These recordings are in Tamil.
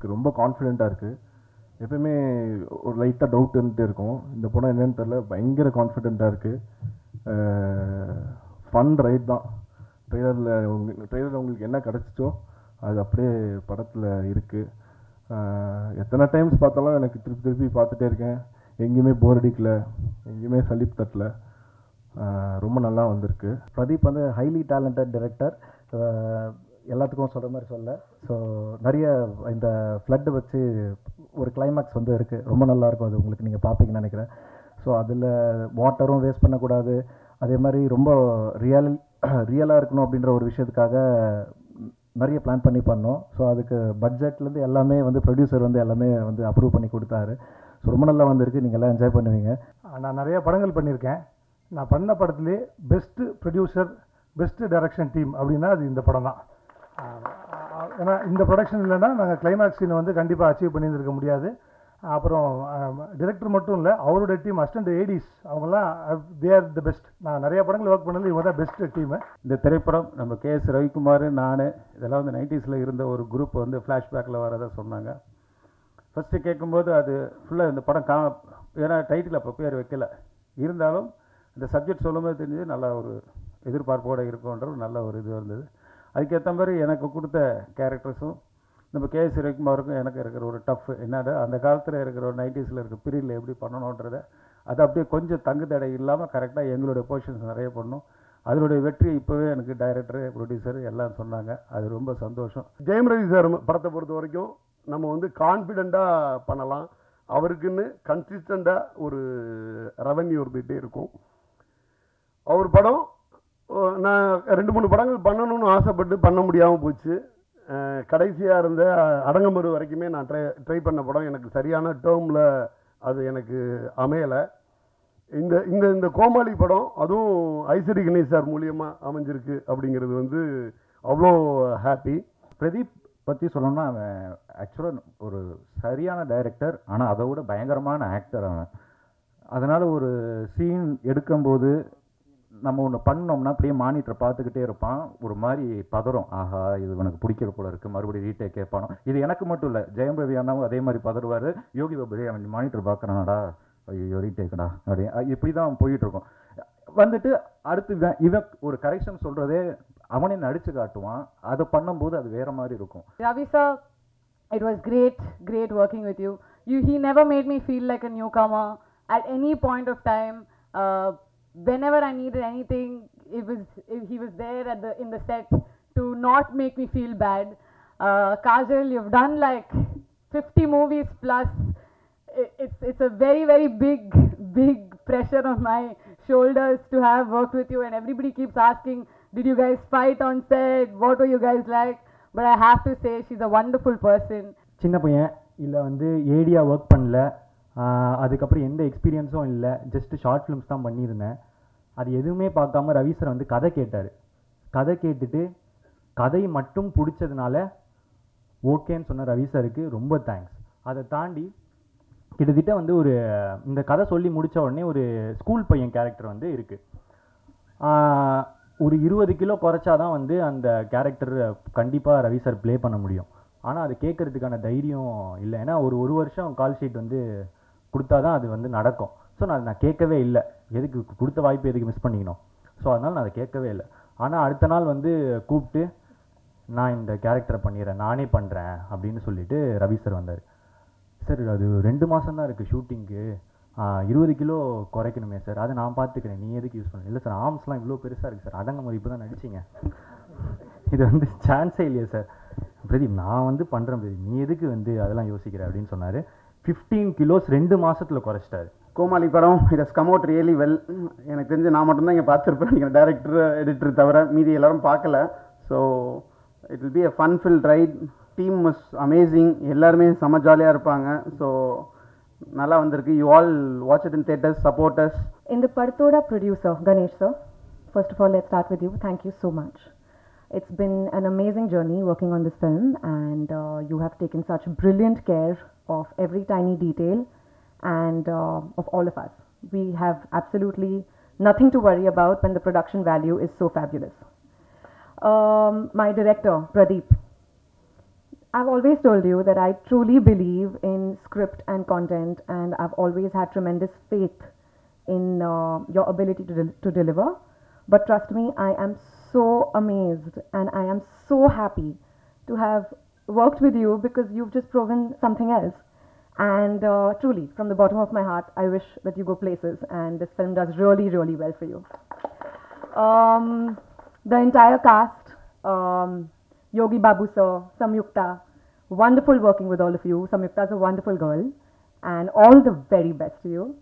இருக்குது ரொம்ப கான்ஃபிடெண்ட்டாக இருக்குது எப்பயுமே ஒரு லைட்டாக டவுட் இருந்துகிட்டே இருக்கும் இந்த படம் என்னன்னு தெரில பயங்கர கான்ஃபிடெண்ட்டாக இருக்குது ஃபன் ரைட் தான் ட்ரெய்லரில் உங்க ட்ரெய்லரில் உங்களுக்கு என்ன கிடச்சிச்சோ அது அப்படியே படத்தில் இருக்குது எத்தனை டைம்ஸ் பார்த்தாலும் எனக்கு திருப்பி திருப்பி பார்த்துட்டே இருக்கேன் எங்கேயுமே போர் அடிக்கல எங்கேயுமே சலிப்பு தட்டல ஆஹ் ரொம்ப நல்லா வந்திருக்கு பிரதீப் வந்து ஹைலி டேலண்டட் டைரக்டர் எல்லாத்துக்கும் சொல்கிற மாதிரி சொல்ல ஸோ நிறைய இந்த ஃப்ளட்டு வச்சு ஒரு கிளைமேக்ஸ் வந்து இருக்குது ரொம்ப நல்லா இருக்கும் அது உங்களுக்கு நீங்கள் பார்ப்பீங்கன்னு நினைக்கிறேன் ஸோ அதில் வாட்டரும் வேஸ்ட் பண்ணக்கூடாது அதே மாதிரி ரொம்ப ரியல் ரியலாக இருக்கணும் அப்படின்ற ஒரு விஷயத்துக்காக நிறைய பிளான் பண்ணி பண்ணோம் ஸோ அதுக்கு பட்ஜெட்லேருந்து எல்லாமே வந்து ப்ரொடியூசர் வந்து எல்லாமே வந்து அப்ரூவ் பண்ணி கொடுத்தாரு ஸோ ரொம்ப நல்லா வந்திருக்கு நீங்கள் எல்லாம் என்ஜாய் பண்ணுவீங்க நான் நிறைய படங்கள் பண்ணியிருக்கேன் நான் பண்ண படத்துலேயே best producer best direction team அப்படின்னா அது இந்த படம் தான் ஏன்னா இந்த ப்ரொடக்ஷன் இல்லைன்னா நாங்கள் கிளைமேக்ஸ் சீனை வந்து கண்டிப்பாக அச்சீவ் பண்ணியிருந்திருக்க முடியாது அப்புறம் டிரெக்டர் மட்டும் இல்லை அவருடைய டீம் அசிஸ்டன்ட் ஏடிஸ் அவங்கெல்லாம் தே ஆர் த பெஸ்ட் நான் நிறைய படங்கள் ஒர்க் பண்ணது இவங்க தான் பெஸ்ட் டீமு இந்த திரைப்படம் நம்ம கே எஸ் ரவிக்குமார் நான் இதெல்லாம் வந்து நைன்டிஸில் இருந்த ஒரு குரூப் வந்து ஃப்ளாஷ்பேக்கில் வரதை சொன்னாங்க ஃபஸ்ட்டு கேட்கும்போது அது ஃபுல்லாக இந்த படம் கா ஏன்னா டைட்டில் அப்போ பேர் வைக்கல இருந்தாலும் இந்த சப்ஜெக்ட் சொல்லும்போது தெரிஞ்சது நல்ல ஒரு எதிர்பார்ப்போடு இருக்குன்ற ஒரு நல்ல ஒரு இது இருந்தது அதுக்கேற்ற மாதிரி எனக்கு கொடுத்த கேரக்டர்ஸும் நம்ம கே எஸ் ரவிக்குமாருக்கும் எனக்கு இருக்கிற ஒரு டஃப் என்னடா அந்த காலத்தில் இருக்கிற ஒரு நைன்டிஸில் இருக்கிற பீரியடில் எப்படி பண்ணணுன்றதை அது அப்படியே கொஞ்சம் தங்கு தடை இல்லாமல் கரெக்டாக எங்களுடைய போர்ஷன்ஸ் நிறைய பண்ணோம் அதனுடைய வெற்றி இப்போவே எனக்கு டைரக்டர் ப்ரொடியூசர் எல்லாம் சொன்னாங்க அது ரொம்ப சந்தோஷம் ஜெயம் ரவி சார் படத்தை பொறுத்த வரைக்கும் நம்ம வந்து கான்ஃபிடெண்ட்டாக பண்ணலாம் அவருக்குன்னு கன்சிஸ்டண்ட்டாக ஒரு ரெவன்யூ இருந்துகிட்டே இருக்கும் அவர் படம் ஓ, நான் ரெண்டு மூணு படங்கள் பண்ணணும்னு ஆசைப்பட்டு பண்ண முடியாமல் போச்சு கடைசியாக இருந்த அடங்கமறு வரைக்குமே நான் ட்ரை ட்ரை பண்ண படம் எனக்கு சரியான டேர்மில் அது எனக்கு அமையலை இந்த இந்த இந்த கோமாளி படம் அதுவும் ஐஸ்வரி கணேஷ் சார் மூலியமாக அமைஞ்சிருக்கு அப்படிங்கிறது வந்து அவ்வளோ ஹாப்பி பிரதீப் பற்றி சொல்லணும்னா அவன் ஆக்சுவலாக ஒரு சரியான டைரக்டர் ஆனால் அதை விட பயங்கரமான ஆக்டர் அவன் அதனால் ஒரு சீன் எடுக்கும்போது நம்ம ஒன்று பண்ணோம்னா அப்படியே மானிட்டரை பார்த்துக்கிட்டே இருப்பான் ஒரு மாதிரி பதறும் ஆஹா இது உனக்கு பிடிக்கிற போல இருக்கு மறுபடியும் ரீடேக் கேட்பானோ இது எனக்கு மட்டும் இல்லை ஜெயம் ரவி அண்ணாவும் அதே மாதிரி பதறுவார் யோகி பாபு "டேய், அவன் மானிட்டர் பார்க்குறானடா ஐயோ ரீடேக்கடா அப்படி இப்படி தான் போயிட்டு இருக்கும் வந்துட்டு அடுத்து இவன் இவன் ஒரு கரெக்ஷன் சொல்கிறதே அவனே நடிச்சு காட்டுவான் அதை பண்ணும்போது அது வேற மாதிரி இருக்கும் Ravi sir, it was great, great working with you. You, he never made me feel like a newcomer at any point of time. Uh, whenever I needed anything, it was if he was there at the in the set to not make me feel bad. Uh, Kajal, you've done like 50 movies plus. I- It's it's a very very big big pressure on my shoulders to have worked with you, and everybody keeps asking, did you guys fight on set? What were you guys like? But I have to say, she's a wonderful person. சின்ன பையன் இல்லை வந்து ஏடியா ஒர்க் பண்ணல ஆஹ் அதுக்கப்புறம் எந்த எக்ஸ்பீரியன்ஸும் இல்லை ஜஸ்ட் ஷார்ட் ஃபிலிம்ஸ் தான் பண்ணியிருந்தேன் அது எதுவுமே பார்க்காம ரவி சார் வந்து கதை கேட்டார் கதை கேட்டுட்டு கதை மட்டும் பிடிச்சதுனால ஓகேன்னு சொன்ன ரவி சாருக்கு ரொம்ப தேங்க்ஸ் அதை தாண்டி கிட்டத்தட்ட வந்து ஒரு இந்த கதை சொல்லி முடிச்ச உடனே ஒரு ஸ்கூல் பையன் கேரக்டர் வந்து இருக்கு ஆஹ் ஒரு இருபது கிலோ குறைச்சாதான் வந்து அந்த கேரக்டர் கண்டிப்பாக ரவி சார் ப்ளே பண்ண முடியும் ஆனால் அது கேட்கறதுக்கான தைரியம் இல்லை ஏன்னா ஒரு ஒரு வருஷம் கால் ஷீட் வந்து கொடுத்தா தான் அது வந்து நடக்கும் ஸோ நான் நான் கேட்கவே இல்லை எதுக்கு கொடுத்த வாய்ப்பு எதுக்கு மிஸ் பண்ணிக்கணும் ஸோ அதனால் நான் அதை கேட்கவே இல்லை ஆனால் அடுத்த நாள் வந்து கூப்பிட்டு நான் இந்த கேரக்டரை பண்ணிடுறேன் நானே பண்ணுறேன் அப்படின்னு சொல்லிட்டு ரவி சார் வந்தார் சார் அது ரெண்டு மாதம் தான் இருக்குது ஷூட்டிங்க்கு இருபது கிலோ குறைக்கணுமே சார் அதை நான் பார்த்துக்கிறேன் நீ எதுக்கு யூஸ் பண்ண இல்லை சார் ஆர்ம்ஸ்லாம் இவ்வளோ பெருசாக இருக்குது சார் அடங்க மாதிரி இப்போ தான் நடிச்சிங்க இது வந்து சான்ஸே இல்லையே சார் பிரதீப் நான் வந்து பண்ணுறேன் பிரதீப் நீ எதுக்கு வந்து அதெல்லாம் யோசிக்கிற அப்படின்னு சொன்னார் ஃபிஃப்டீன் கிலோஸ் ரெண்டு மாசத்துல குறைச்சிட்டாரு கோமாளி படம் it has come out really well எனக்கு தெரிஞ்சு நான் மட்டும்தான் இங்கே பார்த்துருப்பேன் நீங்கள் டேரக்டர் எடிட்டர் தவிர மீதி எல்லாரும் பார்க்கல so it will be a fun fill ride team was amazing எல்லாருமே செம ஜாலியாக இருப்பாங்க ஸோ நல்லா வந்திருக்கு you all watch it in theatres supporters இந்த படத்தோட producer Ganesh sir first of all let's start with you thank you so much it's been an amazing journey working on this film and uh, you have taken such brilliant care of every tiny detail and uh, of all of us we have absolutely nothing to worry about when the production value is so fabulous um, my director pradeep I've always told you that I truly believe in script and content, and I've always had tremendous faith in uh, your ability to, del- to deliver. But trust me, I am so amazed and I am so happy to have worked with you because you've just proven something else. And uh, truly, from the bottom of my heart, I wish that you go places, and this film does really, really well for you. Um, the entire cast, um, Yogi Babu sir, Samyukta, wonderful working with all of you. Samyukta is a wonderful girl, and all the very best to you.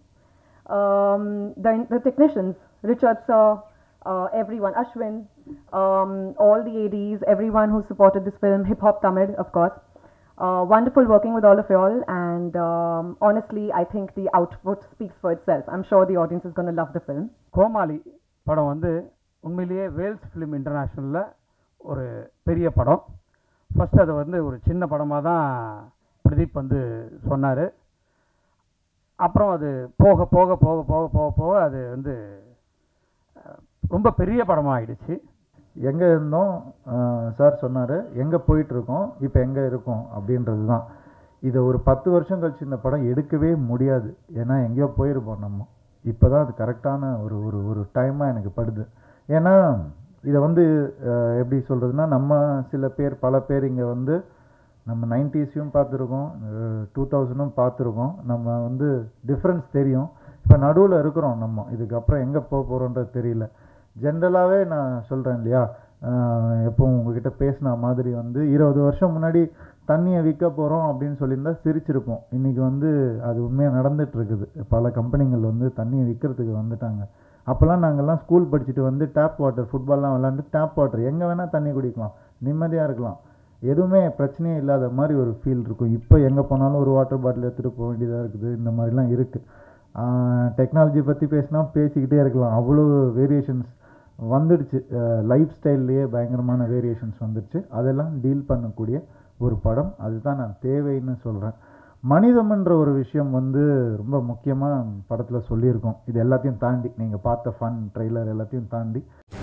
Um, the, the technicians, Richard sir, uh, everyone, Ashwin, um, all the ADs, everyone who supported this film, Hip Hop Tamid, of course. Uh, wonderful working with all of y'all, and um, honestly, I think the output speaks for itself. I'm sure the audience is going to love the film. கோமாளி படம் வந்து உண்மையிலேயே வேல்ஸ் ஃபிலிம் இன்டர்நேஷ்னலில் ஒரு பெரிய படம் ஃபஸ்ட் அதை வந்து ஒரு சின்ன படமாக தான் பிரதீப் வந்து சொன்னார் அப்புறம் அது போக போக போக போக போக போக அது வந்து அஹ், ரொம்ப பெரிய படமாக ஆயிடுச்சு எங்கே இருந்தோம் சார் சொன்னார் எங்கே போயிட்டுருக்கோம் இப்போ எங்கே இருக்கோம் அப்படின்றது தான் இதை ஒரு பத்து வருஷம் கழிச்சு இந்த படம் எடுக்கவே முடியாது ஏன்னா எங்கேயோ போயிருப்போம் நம்ம இப்போ தான் அது கரெக்டான ஒரு ஒரு ஒரு டைமாக எனக்கு படுது ஏன்னா இதை வந்து அஹ், எப்படி சொல்கிறதுனா நம்ம சில பேர் பல பேர் இங்கே வந்து நம்ம நைன்டிஸையும் பார்த்துருக்கோம் டூ தௌசண்டும் பார்த்துருக்கோம் நம்ம வந்து டிஃப்ரென்ஸ் தெரியும் இப்போ நடுவில் இருக்கிறோம் நம்ம இதுக்கப்புறம் எங்கே போக போகிறோன்றது தெரியல ஜென்ரலாகவே நான் சொல்கிறேன் இல்லையா ஆஹ் எப்பவும் உங்ககிட்ட பேசின மாதிரி வந்து இருபது வருஷம் முன்னாடி தண்ணியை விற்க போகிறோம் அப்படின்னு சொல்லியிருந்தா சிரிச்சிருப்போம் இன்றைக்கி வந்து அது உண்மையாக நடந்துட்டு இருக்குது பல கம்பெனிகள் வந்து தண்ணியை விற்கிறதுக்கு வந்துட்டாங்க அப்போல்லாம் நாங்கள்லாம் ஸ்கூல் படிச்சுட்டு வந்து டேப் வாட்டர் ஃபுட்பால்லாம் விளாண்டு டேப் வாட்டர் எங்கே வேணால் தண்ணி குடிக்கலாம் நிம்மதியாக இருக்கலாம் எதுவுமே பிரச்சனையே இல்லாத மாதிரி ஒரு ஃபீல் இருக்கும் இப்போ எங்கே போனாலும் ஒரு வாட்டர் பாட்டில் எடுத்துகிட்டு போக வேண்டியதாக இருக்குது இந்த மாதிரிலாம் இருக்குது டெக்னாலஜி பற்றி பேசினா பேசிக்கிட்டே இருக்கலாம் அவ்வளோ வேரியேஷன்ஸ் வந்துடுச்சு லைஃப் ஸ்டைல்லையே பயங்கரமான வேரியேஷன்ஸ் வந்துடுச்சு அதெல்லாம் டீல் பண்ணக்கூடிய ஒரு படம் அதுதான் நான் தேவைன்னு சொல்கிறேன் மனிதம்ன்ற ஒரு விஷயம் வந்து ரொம்ப முக்கியமாக படத்தில் சொல்லியிருக்கோம் இது எல்லாத்தையும் தாண்டி நீங்கள் பார்த்த ஃபன் ட்ரெய்லர் எல்லாத்தையும் தாண்டி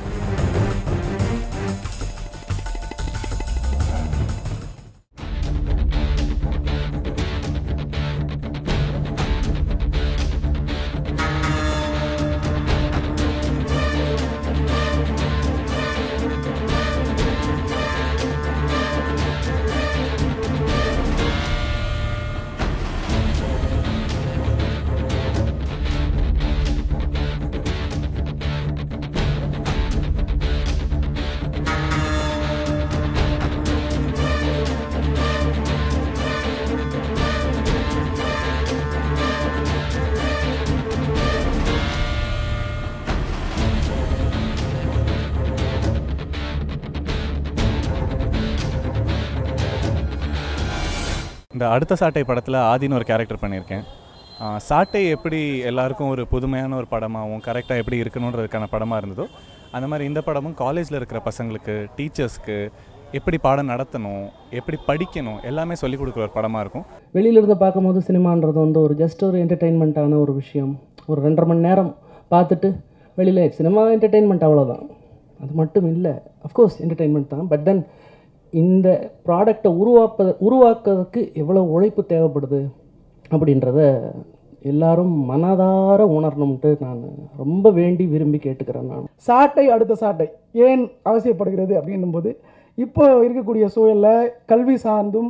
இந்த அடுத்த சாட்டை படத்தில் ஆதின்னு ஒரு கேரக்டர் பண்ணியிருக்கேன் ஆ, சாட்டை எப்படி எல்லாருக்கும் ஒரு புதுமையான ஒரு படமாகவும் கரெக்டாக எப்படி இருக்கணுன்றதுக்கான படமாக இருந்ததோ அந்த மாதிரி இந்த படமும் காலேஜில் இருக்கிற பசங்களுக்கு டீச்சர்ஸ்க்கு எப்படி பாடம் நடத்தணும் எப்படி படிக்கணும் எல்லாமே சொல்லிக் கொடுக்குற ஒரு படமாக இருக்கும் வெளியிலிருந்து பார்க்கும்போது சினிமான்றது வந்து ஒரு ஜஸ்ட் ஒரு என்டர்டெயின்மெண்ட்டான ஒரு விஷயம் ஒரு ரெண்டரை மணி நேரம் பார்த்துட்டு வெளியில் சினிமா என்டர்டெயின்மெண்ட் அவ்வளோதான் அது மட்டும் இல்லை அஃப்கோர்ஸ் என்டர்டெயின்மெண்ட் தான் பட் தென் இந்த ப்ராடக்டை உருவாப்ப உருவாக்குறதுக்கு எவ்வளோ உழைப்பு தேவைப்படுது அப்படின்றத எல்லாரும் மனதார உணரணும்ட்டு நான் ரொம்ப வேண்டி விரும்பி கேட்டுக்கிறேன் நான் சாட்டை அடுத்த சாட்டை ஏன் அவசியப்படுகிறது அப்படின்னும்போது இப்போ இருக்கக்கூடிய சூழலில் கல்வி சார்ந்தும்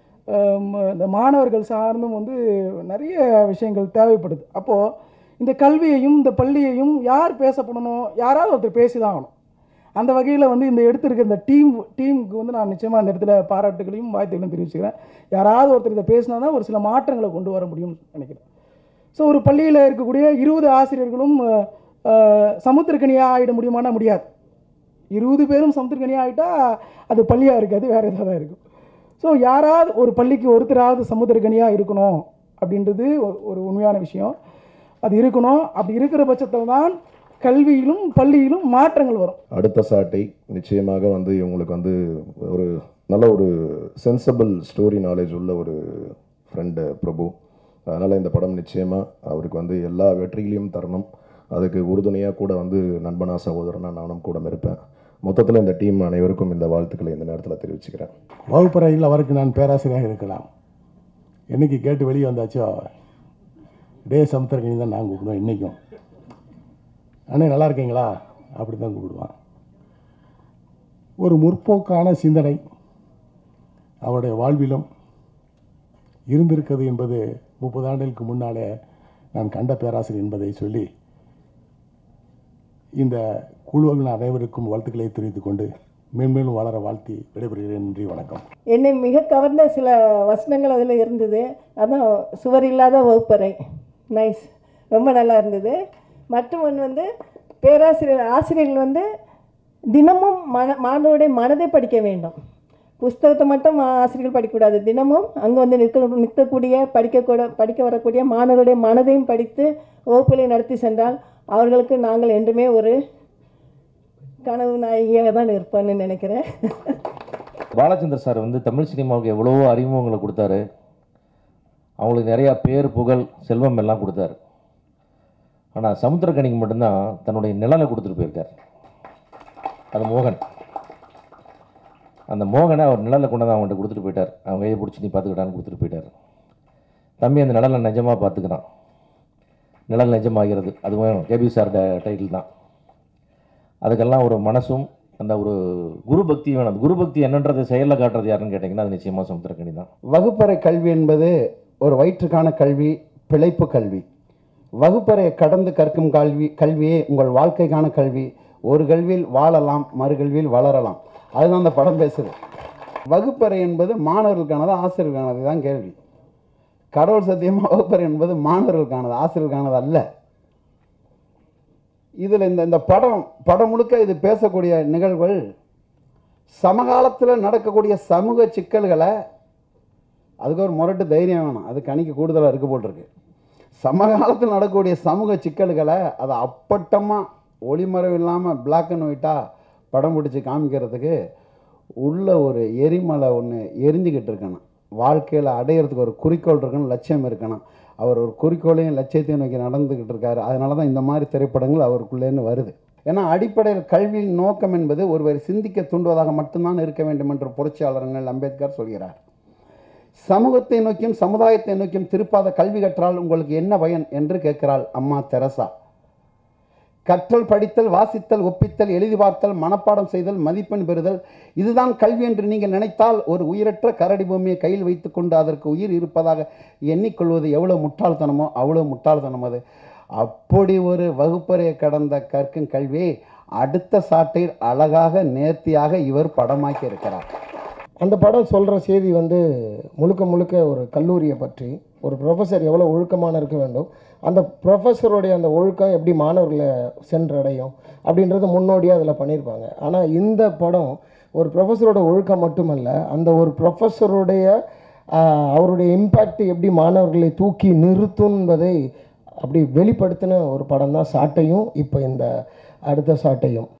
ஆம், இந்த மாணவர்கள் சார்ந்தும் வந்து நிறைய விஷயங்கள் தேவைப்படுது அப்போது இந்த கல்வியையும் இந்த பள்ளியையும் யார் பேசப்படணும் யாராவது ஒருத்தர் பேசி தான் ஆகணும் அந்த வகையில் வந்து இந்த எடுத்திருக்க இந்த டீம் டீமுக்கு வந்து நான் நிச்சயமாக அந்த இடத்துல பாராட்டுகளையும் வாழ்த்துக்களையும் தெரிவிச்சுக்கிறேன் யாராவது ஒருத்தர் இதை பேசினா தான் ஒரு சில மாற்றங்களை கொண்டு வர முடியும்னு நினைக்கிறேன் ஸோ ஒரு பள்ளியில் இருக்கக்கூடிய இருபது ஆசிரியர்களும் அஹ், அஹ், சமுத்திரக்கனியாக ஆகிட முடியுமானா முடியாது இருபது பேரும் சமுத்திரக்கனியாக ஆகிட்டா அது பள்ளியாக இருக்காது வேறு ஏதாவது தான் இருக்கும் ஸோ யாராவது ஒரு பள்ளிக்கு ஒருத்தராவது சமுத்திரக்கனியாக இருக்கணும் அப்படின்றது ஒரு- ஒரு உண்மையான விஷயம் அது இருக்கணும் அப்படி இருக்கிற பட்சத்தில் தான் கல்வியிலும் பள்ளியிலும் மாற்றங்கள் வரும் அடுத்த சாட்டை நிச்சயமாக வந்து இவங்களுக்கு வந்து ஒரு நல்ல ஒரு சென்சபிள் ஸ்டோரி நாலேஜ் உள்ள ஒரு ஃப்ரெண்டு பிரபு அதனால் இந்த படம் நிச்சயமாக அவருக்கு வந்து எல்லா வெற்றிகளையும் தரணும் அதுக்கு உறுதுணையாக கூட வந்து நண்பனா சகோதரனா நானும் கூட இருப்பேன் மொத்தத்தில் இந்த டீம் அனைவருக்கும் இந்த வாழ்த்துக்களை இந்த நேரத்தில் தெரிவிச்சுக்கிறேன் வகுப்பறையில் அவருக்கு நான் பேராசிரியராக இருக்கலாம் என்னைக்கு கேட்டு வெளியே வந்தாச்சோ டே சமுத்திரக்கணி தான் நான் கூப்பிடுவேன் இன்றைக்கும் அண்ணே நல்லா இருக்கீங்களா அப்படி தான் கூப்பிடுவான் ஒரு முற்போக்கான சிந்தனை அவருடைய வாழ்விலும் இருந்திருக்கிறது என்பது முப்பது ஆண்டுகளுக்கு முன்னாலே நான் கண்ட பேராசிரியர் என்பதை சொல்லி இந்த குழுவில் அனைவருக்கும் வாழ்த்துக்களை தெரிவித்துக் கொண்டு மேன்மேலும் வளர வாழ்த்தி விடைபெறுகிறேன் நன்றி வணக்கம் என்னை மிக கவர்ந்த சில வசனங்கள் அதில் இருந்தது அதான் சுவர் இல்லாத வகுப்பறை நைஸ் ரொம்ப நல்லா இருந்தது மற்றும் ஒன்று வந்து பேராசிரியர் ஆசிரியர்கள் வந்து தினமும் மன மாணவருடைய மனதை படிக்க வேண்டும் புஸ்தகத்தை மட்டும் ஆசிரியர்கள் படிக்கக்கூடாது தினமும் அங்கே வந்து நிற்க நிற்கக்கூடிய படிக்கக்கூட படிக்க வரக்கூடிய மாணவருடைய மனதையும் படித்து வகுப்புகளை நடத்தி சென்றால் அவர்களுக்கு நாங்கள் என்றுமே ஒரு கனவு நாயகியாக தான் இருப்பேன்னு நினைக்கிறேன் பாலச்சந்தர் சார் வந்து தமிழ் சினிமாவுக்கு எவ்வளவோ அறிமுகங்களை கொடுத்தாரு அவங்களுக்கு நிறையா பேர் புகழ் செல்வம் எல்லாம் கொடுத்தாரு ஆனால் சமுத்திரக்கணிக்கு மட்டும்தான் தன்னுடைய நிழலை கொடுத்துட்டு போயிருக்கார் அது மோகன் அந்த மோகனை அவர் நிழலை கொண்டாந்து அவங்கள்ட்ட கொடுத்துட்டு போயிட்டார் அவங்க கையை பிடிச்சி நீ பார்த்துக்கிட்டான்னு கொடுத்துட்டு போயிட்டார் தம்பி அந்த நிழலை நிஜமாக பார்த்துக்கிறான் நிழல் நிஜமாகிறது அதுவும் கேபி சார் டைட்டில் தான் அதுக்கெல்லாம் ஒரு மனசும் அந்த ஒரு குரு பக்தி வேணும் அந்த குரு பக்தி என்னன்றதை செயலில் காட்டுறது யாருன்னு கேட்டிங்கன்னா அது நிச்சயமாக சமுத்திரக்கணி தான் வகுப்பறை கல்வி என்பது ஒரு வயிற்றுக்கான கல்வி பிழைப்பு கல்வி வகுப்பறையை கடந்து கற்கும் கல்வி கல்வியே உங்கள் வாழ்க்கைக்கான கல்வி ஒரு கல்வியில் வாழலாம் மறு கல்வியில் வளரலாம் அதுதான் அந்த படம் பேசுது வகுப்பறை என்பது மாணவர்களுக்கானது ஆசிரியர்களுக்கானது தான் கேள்வி கடவுள் சத்தியமாக வகுப்பறை என்பது மாணவர்களுக்கானது ஆசிரியர்களுக்கானது அல்ல இதில் இந்த இந்த படம் படம் முழுக்க இது பேசக்கூடிய நிகழ்வுகள் சமகாலத்தில் நடக்கக்கூடிய சமூக சிக்கல்களை அதுக்கு ஒரு முரட்டு தைரியம் வேணும் அது கணிக்கு கூடுதலாக இருக்க போட்டிருக்கு சமகாலத்தில் நடக்கக்கூடிய சமூக சிக்கல்களை அதை அப்பட்டமாக ஒளிமறைவு இல்லாமல் பிளாக் அண்ட் ஒயிட்டாக படம் பிடிச்சி காமிக்கிறதுக்கு உள்ள ஒரு எரிமலை ஒன்று எரிஞ்சுக்கிட்டு இருக்கணும் வாழ்க்கையில் அடையிறதுக்கு ஒரு குறிக்கோள் இருக்கணும் லட்சியம் இருக்கணும் அவர் ஒரு குறிக்கோளையும் லட்சியத்தையும் நோக்கி நடந்துக்கிட்டு இருக்காரு அதனால தான் இந்த மாதிரி திரைப்படங்கள் அவருக்குள்ளேன்னு வருது ஏன்னா அடிப்படையில் கல்வியின் நோக்கம் என்பது ஒருவர் சிந்திக்க தூண்டுவதாக மட்டும்தான் இருக்க வேண்டும் என்று புரட்சியாளர்கள் அம்பேத்கர் சொல்கிறார் சமூகத்தை நோக்கியும் சமுதாயத்தை நோக்கியும் திருப்பாத கல்வி கற்றால் உங்களுக்கு என்ன பயன் என்று கேட்கிறாள் அம்மா தெரசா கற்றல் படித்தல் வாசித்தல் ஒப்பித்தல் எழுதி பார்த்தல் மனப்பாடம் செய்தல் மதிப்பெண் பெறுதல் இதுதான் கல்வி என்று நீங்கள் நினைத்தால் ஒரு உயிரற்ற கரடி பூமியை கையில் வைத்துக்கொண்டு அதற்கு உயிர் இருப்பதாக எண்ணிக்கொள்வது எவ்வளவு முட்டாள்தனமோ அவ்வளோ முட்டாள்தனம் அது அப்படி ஒரு வகுப்பறையை கடந்த கற்கும் கல்வியை அடுத்த சாட்டில் அழகாக நேர்த்தியாக இவர் படமாக்கி இருக்கிறார் அந்த படம் சொல்கிற செய்தி வந்து முழுக்க முழுக்க ஒரு கல்லூரியை பற்றி ஒரு ப்ரொஃபஸர் எவ்வளோ ஒழுக்கமான இருக்க வேண்டும் அந்த ப்ரொஃபஸருடைய அந்த ஒழுக்கம் எப்படி மாணவர்களை சென்றடையும் அப்படின்றது முன்னோடியாக அதில் பண்ணியிருப்பாங்க ஆனால் இந்த படம் ஒரு ப்ரொஃபஸரோட ஒழுக்கம் மட்டுமல்ல அந்த ஒரு ப்ரொஃபஸருடைய அவருடைய இம்பேக்ட் எப்படி மாணவர்களை தூக்கி நிறுத்தும் என்பதை அப்படி வெளிப்படுத்தின ஒரு படம் தான் சாட்டையும் இப்போ இந்த அடுத்த சாட்டையும்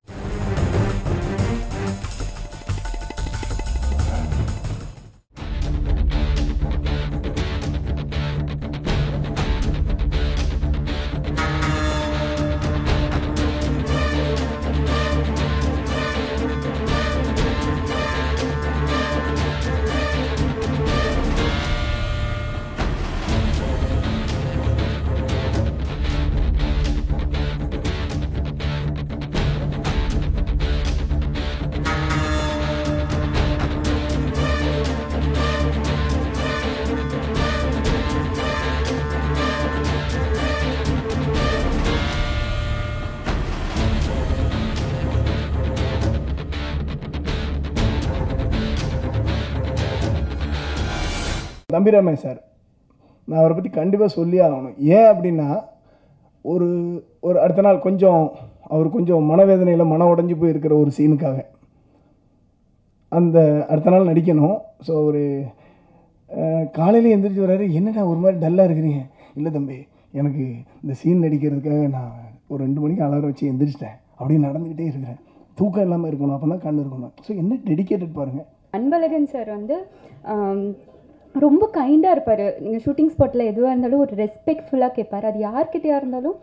தம்பிராமே சார் நான் அவரை பற்றி கண்டிப்பாக சொல்லி ஆகணும் ஏன் அப்படின்னா ஒரு ஒரு அடுத்த நாள் கொஞ்சம் அவர் கொஞ்சம் மனவேதனையில் மன உடஞ்சி போய் இருக்கிற ஒரு சீனுக்காக அந்த அடுத்த நாள் நடிக்கணும் ஸோ ஒரு காலையில் எந்திரிச்சு வர்றாரு என்னடா ஒரு மாதிரி டல்லாக இருக்கிறீங்க இல்லை தம்பி எனக்கு இந்த சீன் நடிக்கிறதுக்காக நான் ஒரு ரெண்டு மணிக்கு அலாரம் வச்சு எந்திரிச்சிட்டேன் அப்படியே நடந்துக்கிட்டே இருக்கிறேன் தூக்கம் இல்லாமல் இருக்கணும் அப்போ தான் கண் இருக்கணும் ஸோ என்ன டெடிக்கேட்டட் பாருங்கள் அன்பழகன் சார் வந்து ஆம், ரொம்ப கைண்டாக இருப்பார் நீங்கள் ஷூட்டிங் ஸ்பாட்டில் எதுவாக இருந்தாலும் ஒரு ரெஸ்பெக்ட்ஃபுல்லாக கேட்பார் அது யார்கிட்டயா இருந்தாலும்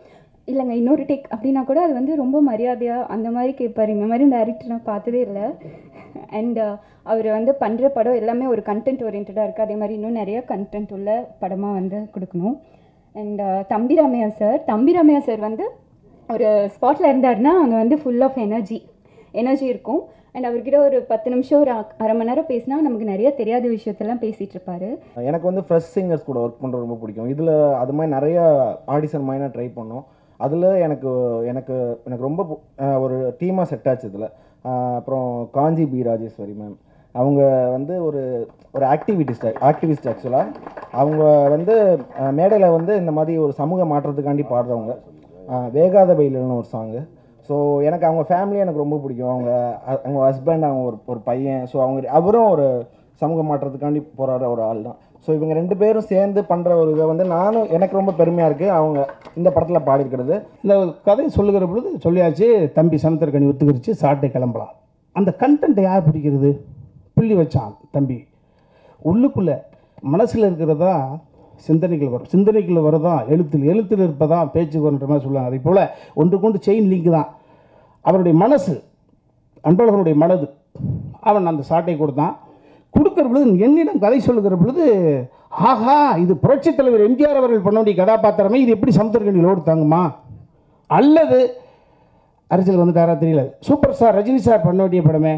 இல்லைங்க இன்னொரு டேக் அப்படின்னா கூட அது வந்து ரொம்ப மரியாதையாக அந்த மாதிரி கேட்பாரு இந்த மாதிரி டேரக்டர் நான் பார்த்ததே இல்லை அண்ட் அவர் வந்து பண்ணுற படம் எல்லாமே ஒரு கண்டென்ட் ஓரியன்டாக இருக்குது அதே மாதிரி இன்னும் நிறைய கண்டென்ட் உள்ள படமாக வந்து கொடுக்கணும் அண்ட் தம்பி ராமையா சார் தம்பி ராமையா சார் வந்து ஒரு ஸ்பாட்டில் இருந்தாருன்னா அங்கே வந்து ஃபுல் ஆஃப் எனர்ஜி எனர்ஜி இருக்கும் அண்ட் அவர்கிட்ட ஒரு பத்து நிமிஷம் ஒரு அ- அரை மணி நேரம் பேசினா நமக்கு நிறைய தெரியாத விஷயத்தெல்லாம் பேசிகிட்டு இருப்பாரு எனக்கு வந்து ஃப்ரெஷ் சிங்கர்ஸ் கூட ஒர்க் பண்ணுறது ரொம்ப பிடிக்கும் இதில் அது மாதிரி நிறைய ஆடிஷன் மாதிரி நான் ட்ரை பண்ணோம் அதில் எனக்கு எனக்கு எனக்கு ரொம்ப பு- அஹ் ஒரு டீமாக செட் ஆச்சு இதில் அப்புறம் காஞ்சி பி ராஜேஸ்வரி மேம் அவங்க வந்து ஒரு ஒரு ஆக்டிவிட்டிஸ்ட் ஆக்டிவிஸ்ட் ஆக்சுவலாக அவங்க வந்து மேடையில் வந்து இந்த மாதிரி ஒரு சமூக மாற்றத்துக்காண்டி பாடுறவங்க அஹ் வேகாத பயிலன்னு ஒரு சாங்கு ஸோ எனக்கு அவங்க ஃபேமிலி எனக்கு ரொம்ப பிடிக்கும் அவங்க அ- அவங்க ஹஸ்பண்ட் அவங்க ஒரு ஒரு பையன் ஸோ அவங்க அவரும் ஒரு சமூக மாற்றத்துக்காண்டி போராடுற ஒரு ஆள் தான் ஸோ இவங்க ரெண்டு பேரும் சேர்ந்து பண்ணுற ஒரு இதை வந்து நானும் எனக்கு ரொம்ப பெருமையாக இருக்குது அவங்க இந்த படத்தில் பாடியிருக்கிறது இந்த கதை சொல்லுகிற பொழுது சொல்லியாச்சு தம்பி சமுத்திரக்கனி ஒத்துக்கிருச்சு சாட்டை கிளம்பலாம் அந்த கண்டென்ட்டை யார் பிடிக்கிறது புள்ளி வச்சான் தம்பி உள்ளுக்குள்ளே மனசில் இருக்கிறதா சிந்தனைகள் வரும் சிந்தனைகள் வரதான் எழுத்தில் எழுத்தில் இருப்பதான் பேச்சு வருன்ற மாதிரி சொல்லுவாங்க அதே போல் ஒன்று கொண்டு செயின் லிங்க் தான் அவருடைய மனசு அன்பழகனுடைய மனது அவன் அந்த சாட்டை கொடுத்தான் கொடுக்கிற பொழுது என்னிடம் கதை சொல்லுகிற பொழுது ஆஹா இது புரட்சித் தலைவர் எம்ஜிஆர் அவர்கள் பண்ண வேண்டிய கதாபாத்திரமே இது எப்படி சமுத்திரக்கணியில் ஓடு தாங்குமா அல்லது அரசியல் வந்துட்டாரா தெரியல சூப்பர் ஸ்டார் ரஜினி சார் பண்ண வேண்டிய படமே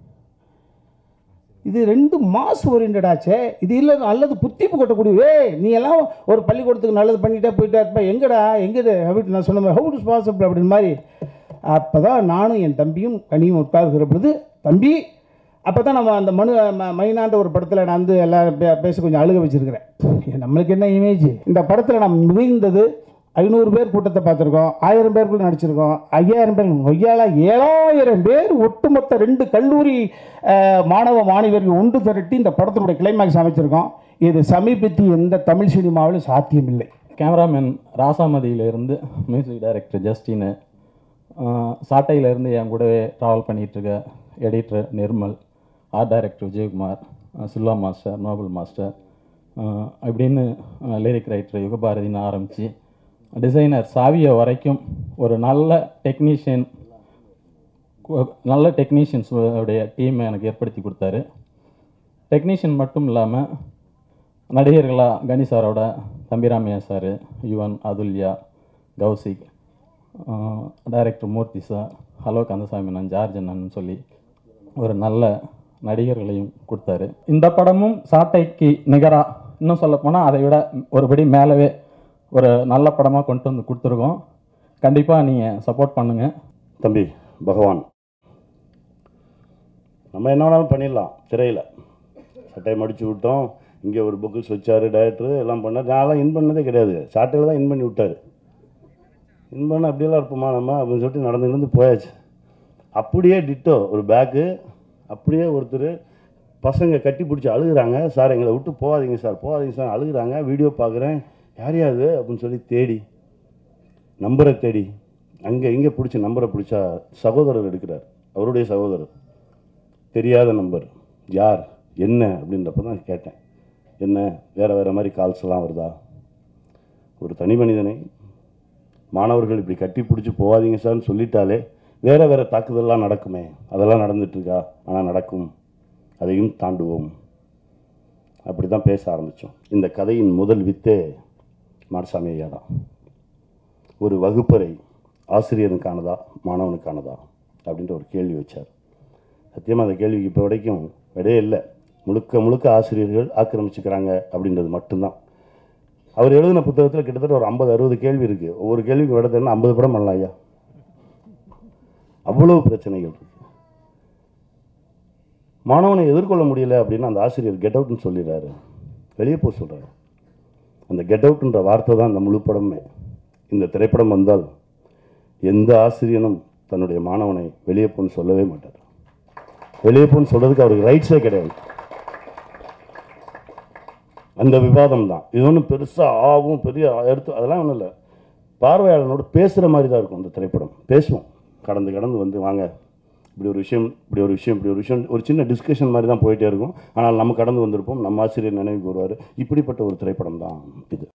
இது ரெண்டு மாஸ் ஓரியன்டாச்சே இது இல்லை அல்லது புத்திப்பு கொட்டக்கூடிய ஏய் நீ எல்லாம் ஒரு பள்ளிக்கூடத்துக்கு நல்லது பண்ணிட்டே போயிட்டா இருப்ப எங்கடா எங்கடு அப்படின்னு நான் சொன்ன ஹவு இஸ் பாசிபிள் அப்படின்னு மாதிரி அப்போ தான் நானும் என் தம்பியும் கனியும் உட்கார்கிற பொழுது தம்பி அப்போ தான் நம்ம அந்த மனு ம- மைனான்ற ஒரு படத்தில் நான் வந்து எல்லாரும் பே- பேச கொஞ்சம் அழுக வச்சிருக்கிறேன் நம்மளுக்கு என்ன இமேஜ் இந்த படத்தில் நம்ம மிகுந்தது ஐநூறு பேர் கூட்டத்தை பார்த்துருக்கோம் ஆயிரம் பேருக்குள்ள நடிச்சிருக்கோம் ஐயாயிரம் பேர் ஒய்யால ஏழாயிரம் பேர் ஒட்டுமொத்த ரெண்டு கல்லூரி அஹ், மாணவ மாணவியர்கள் ஒன்று திரட்டி இந்த படத்தினுடைய கிளைமேக்ஸ் அமைச்சிருக்கோம் இது சமீபத்தில் எந்த தமிழ் சினிமாவிலும் சாத்தியமில்லை கேமராமேன் ராசாமதியிலேருந்து மியூசிக் டைரக்டர் ஜஸ்டின் சாட்டையிலேருந்து என் கூடவே ட்ராவல் பண்ணிகிட்ருக்க editor Nirmal art director Vijayakumar அஹ் சில்வா மாஸ்டர் நோபல் மாஸ்டர் அஹ் இப்படின்னு லிரிக் ரைட்டர் யுகபாரதின்னு ஆரம்பித்து டிசைனர் சாவிய வரைக்கும் ஒரு நல்ல டெக்னீஷியன் நல்ல டெக்னீஷியன்ஸ் உடைய டீமை எனக்கு ஏற்படுத்தி கொடுத்தாரு டெக்னீஷியன் மட்டும் இல்லாமல் நடிகர்களாக கணி சாரோட Thambiramaiah sir Yuvan Athulya Kaushik director Moorthy sir hello Kandasamy நான் ஜார்ஜ் அண்ணன் சொல்லி ஒரு நல்ல நடிகர்களையும் கொடுத்தாரு இந்த படமும் சாட்டைக்கு நிகராக இன்னும் சொல்லப்போனால் அதை விட ஒருபடி மேலவே ஒரு நல்ல படமாக கொண்டு வந்து கொடுத்துருக்கோம் கண்டிப்பாக நீங்கள் சப்போர்ட் பண்ணுங்கள் தம்பி பகவான் நம்ம என்ன வேணாலும் பண்ணிடலாம் திரையில் சட்டையை மடித்து விட்டோம் இங்கே ஒரு புக்கிள்ஸ் வச்சார் டைரக்டர் எல்லாம் பண்ணார் நான்லாம் இன் பண்ணதே கிடையாது சாட்டையில் தான் இன் பண்ணி விட்டார் இன் பண்ண அப்படியெல்லாம் இருப்போமா நம்ம அப்படின்னு சொல்லிட்டு நடந்து நடந்து போயாச்சு அப்படியே டிட்டோ ஒரு பேக்கு அப்படியே ஒருத்தர் பசங்க கட்டி பிடிச்சி அழுகுறாங்க சார் எங்களை விட்டு போகாதீங்க சார் போகாதீங்க சார் அழுகுறாங்க வீடியோ பார்க்குறேன் யார் யாது அப்படின்னு சொல்லி தேடி நம்பரை தேடி அங்கே இங்கே பிடிச்ச நம்பரை பிடிச்சா சகோதரர் எடுக்கிறார் அவருடைய சகோதரர் தெரியாத நம்பர் யார் என்ன அப்படின்றப்ப தான் கேட்டேன் என்ன வேறு வேறு மாதிரி கால்ஸ் எல்லாம் வருதா ஒரு தனி மனிதனை மாணவர்கள் இப்படி கட்டி பிடிச்சி போகாதீங்க சார்னு சொல்லிட்டாலே வேறு வேறு தாக்குதல்லாம் நடக்குமே அதெல்லாம் நடந்துட்டுருக்கா ஆனால் நடக்கும் அதையும் தாண்டுவோம் அப்படி தான் பேச ஆரம்பித்தோம் இந்த கதையின் முதல் வித்தே மாடசாமி ஐயா தான் ஒரு வகுப்பறை ஆசிரியனுக்கானதா மாணவனுக்கானதா அப்படின்ற ஒரு கேள்வி வச்சார் சத்தியமாக அந்த கேள்விக்கு இப்போ வரைக்கும் விடையே இல்லை முழுக்க முழுக்க ஆசிரியர்கள் ஆக்கிரமிச்சுக்கிறாங்க அப்படின்றது மட்டும்தான் அவர் எழுதின புத்தகத்தில் கிட்டத்தட்ட ஒரு ஐம்பது அறுபது கேள்வி இருக்குது ஒவ்வொரு கேள்விக்கு விட தெரியும் ஐம்பது படம் பண்ணலாம் ஐயா அவ்வளவு பிரச்சனைகள் இருக்கு மாணவனை எதிர்கொள்ள முடியல அப்படின்னு அந்த ஆசிரியர் கெட் அவுட்னு சொல்லிடுறாரு வெளியே போக சொல்கிறாரு அந்த கெட் அவுட்ன்ற வார்த்தை தான் அந்த முழு படமே இந்த திரைப்படம் வந்தால் எந்த ஆசிரியனும் தன்னுடைய மாணவனை வெளியே போன்னு சொல்லவே மாட்டார் வெளியே போன்னு சொல்கிறதுக்கு அவருக்கு ரைட்ஸே கிடையாது அந்த விவாதம் தான் இது ஒன்றும் பெருசாக ஆகும் பெரிய எடுத்து அதெல்லாம் ஒன்றும் இல்லை பார்வையாளனோடு பேசுகிற மாதிரி தான் இருக்கும் இந்த திரைப்படம் பேசுவோம் கடந்து கடந்து வந்து வாங்க இப்படி ஒரு விஷயம் இப்படி ஒரு விஷயம் இப்படி ஒரு விஷயம் ஒரு சின்ன டிஸ்கஷன் மாதிரி தான் போயிட்டே இருக்கும் ஆனால் நம்ம கடந்து வந்திருப்போம் நம்ம ஆசிரியர் நினைவுக்கு வருவார் இப்படிப்பட்ட ஒரு திரைப்படம் தான் இது